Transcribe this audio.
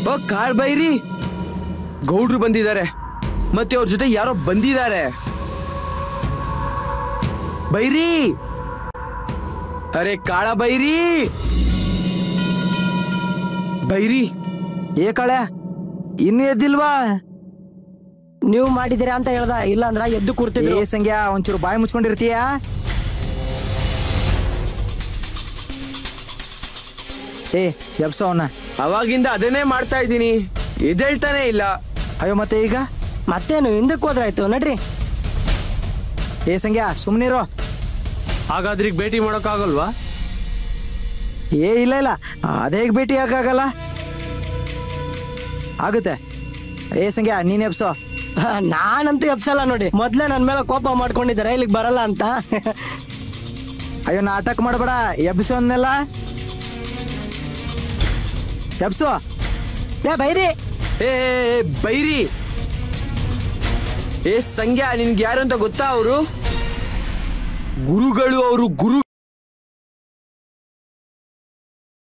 ಓ ಕಾಳ್ ಬೈರಿ ಗೌಡ್ರು ಬಂದಿದ್ದಾರೆ ಮತ್ತೆ ಅವ್ರ ಜೊತೆ ಯಾರೋ ಬಂದಿದ್ದಾರೆ ಬೈರಿ ಅರೆ ಕಾಳ ಬೈರಿ ಬೈರಿ ಏ ಕಳೆ ಇನ್ನು ಎದ್ದಿಲ್ವಾ ನೀವು ಮಾಡಿದ್ದೀರಾ ಅಂತ ಹೇಳ್ದ ಇಲ್ಲ ಅಂದ್ರ ಎದ್ದು ಕೂರ್ತಿದ್ರು ಏ ಸಂಗ್ಯಾ ಒಂಚೂರು ಬಾಯಿ ಮುಚ್ಕೊಂಡಿರ್ತೀಯ ಏ ಎಬ್ಸೋ ಅವನ್ನ ಅವಾಗಿಂದ ಅದನ್ನೇ ಮಾಡ್ತಾ ಇದ್ದೀನಿ ಎದ್ದೇಳ್ತಾನೆ ಇಲ್ಲ ಅಯ್ಯೋ ಮತ್ತೆ ಈಗ ಮತ್ತೇನು ಹಿಂದಕ್ಕೆ ಹೋದ್ರಾಯ್ತು ನಡ್ರಿ ಏ ಸಂಗ್ಯಾ ಸುಮ್ನಿರೋ ಹಾಗಾದ್ರೆ ಈಗ ಭೇಟಿ ಮಾಡೋಕ್ಕಾಗಲ್ವಾ ಏ ಇಲ್ಲ ಇಲ್ಲ ಅದೇಗ್ ಭೇಟಿ ಆಗಲ್ಲ ಆಗುತ್ತೆ ಏ ಸಂಗ್ಯಾ ನೀನ್ ಎಬ್ಸೋ ನಾನಂತೂ ಎಪ್ಸಲ್ಲ ನೋಡಿ ಮೊದ್ಲೇ ನನ್ ಮೇಲೆ ಕೋಪ ಮಾಡ್ಕೊಂಡಿದ್ದಾರೆ ಇಲ್ಲಿಗೆ ಬರಲ್ಲ ಅಂತ ಅಯ್ಯೋ ನಾಟಕ ಮಾಡಬೇಡ ಎಬ್ಸೋ ಅಂದ್ನೆಲ್ಲ ಎಬ್ಸೋ ಏ ಬೈರಿ ಏ ಏ, ಏ, ಬೈರಿ ಏ ಸಂಗ್ಯಾ ನಿನ್ಗೆ ಯಾರು ಅಂತ ಗೊತ್ತಾ ಅವರು ಗುರುಗಳು ಅವರು ಗುರು